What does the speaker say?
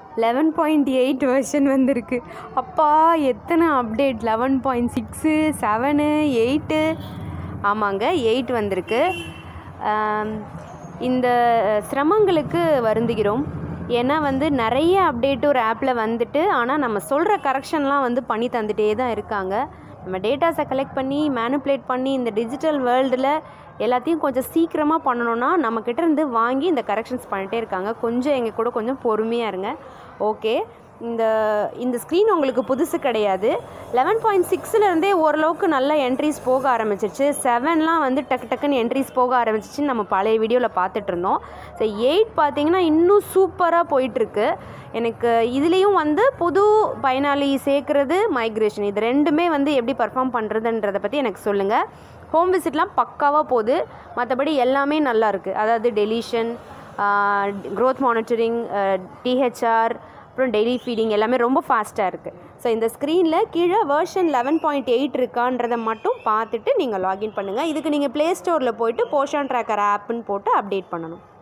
eleven point eight version வந்திருக்கு அப்பா எத்தனை update eleven point six seven eight ஆமாங்க எயிட் வந்திருக்கு ஆம், இந்த சிரமங்களுக்கு வருந்துகிறோம் ஏன்னா வந்து நிறைய அப்டேட் ஒரு ஆப்பில் வந்துட்டு ஆனால் நம்ம சொல்கிற கரெக்ஷன்லாம் வந்து பண்ணி தந்துட்டே தான் இருக்காங்க நம்ம டேட்டாஸை கலெக்ட் பண்ணி மேனுப்புலேட் பண்ணி இந்த டிஜிட்டல் வேர்ல்டில் எல்லாத்தையும் கொஞ்சம் சீக்கிரமாக பண்ணணும்னா நம்மக்கிட்ட இருந்து வாங்கி இந்த கரெக்ஷன்ஸ் பண்ணிட்டே இருக்காங்க கொஞ்சம் எங்கள் கூட கொஞ்சம் பொறுமையாக இருங்க ஓகே இந்த இந்த ஸ்க்ரீன் உங்களுக்கு புதுசு கிடையாது லெவன் பாயிண்ட் சிக்ஸ்லேருந்தே ஓரளவுக்கு நல்ல என்ட்ரிஸ் போக ஆரம்பிச்சிருச்சு செவன்லாம் வந்து டக்கு டக்குன்னு என்ட்ரிஸ் போக ஆரம்பிச்சிச்சுன்னு நம்ம பழைய வீடியோவில் பார்த்துட்டு இருந்தோம் ஸோ எயிட் பார்த்தீங்கன்னா இன்னும் சூப்பராக போயிட்டுருக்கு எனக்கு இதுலேயும் வந்து புது பயனாளி சேர்க்குறது மைக்ரேஷன் இது ரெண்டுமே வந்து எப்படி பர்ஃபார்ம் பண்ணுறதுன்றதை பற்றி எனக்கு சொல்லுங்கள் ஹோம் விசிட்லாம் பக்காவாக போகுது மற்றபடி எல்லாமே நல்லா இருக்குது அதாவது டெலிஷன் க்ரோத் மானிட்டரிங் டிஹெச்ஆர் அப்புறம் டெய்லி ஃபீடிங் எல்லாமே ரொம்ப ஃபாஸ்ட்டாக இருக்குது ஸோ இந்த ஸ்க்ரீனில் கீழே வேர்ஷன் லெவன் பாயிண்ட் எயிட் இருக்கான்றதை மட்டும் பார்த்துட்டு நீங்கள் லாகின் பண்ணுங்கள் இதுக்கு நீங்கள் ப்ளே ஸ்டோரில் போயிட்டு போஷான் ட்ராக்கர் ஆப்புன்னு போட்டு அப்டேட் பண்ணணும்